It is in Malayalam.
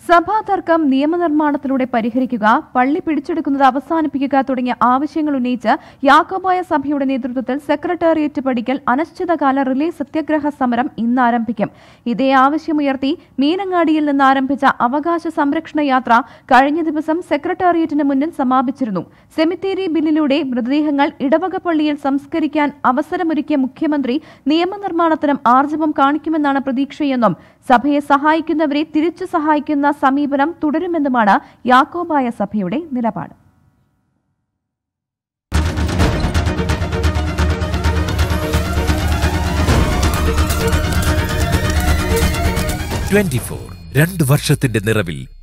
സഭാ തർക്കം നിയമനിർമ്മാണത്തിലൂടെ പരിഹരിക്കുക പള്ളി പിടിച്ചെടുക്കുന്നത് അവസാനിപ്പിക്കുക തുടങ്ങിയ ആവശ്യങ്ങൾ ഉന്നയിച്ച് യാക്കോബായ സഭയുടെ നേതൃത്വത്തിൽ സെക്രട്ടേറിയറ്റ് പടിക്കൽ അനിശ്ചിതകാല റിലേ സത്യാഗ്രഹ സമരം ഇന്ന് ആരംഭിക്കും ഇതേ ആവശ്യമുയർത്തി മീനങ്ങാടിയിൽ നിന്ന് ആരംഭിച്ച അവകാശ സംരക്ഷണ യാത്ര കഴിഞ്ഞ ദിവസം സെക്രട്ടേറിയറ്റിന് മുന്നിൽ സമാപിച്ചിരുന്നു സെമിത്തേരി ബില്ലിലൂടെ മൃതദേഹങ്ങൾ ഇടവക പള്ളിയിൽ സംസ്കരിക്കാൻ അവസരമൊരുക്കിയ മുഖ്യമന്ത്രി നിയമനിർമ്മാണത്തിനും ആർജവം കാണിക്കുമെന്നാണ് പ്രതീക്ഷയെന്നും സഭയെ സഹായിക്കുന്നവരെ തിരിച്ചു സഹായിക്കുന്ന സമീപനം തുടരുമെന്നുമാണ് യാക്കോബായ സഭയുടെ നിലപാട് ട്വന്റി ഫോർ രണ്ട് വർഷത്തിന്റെ നിറവിൽ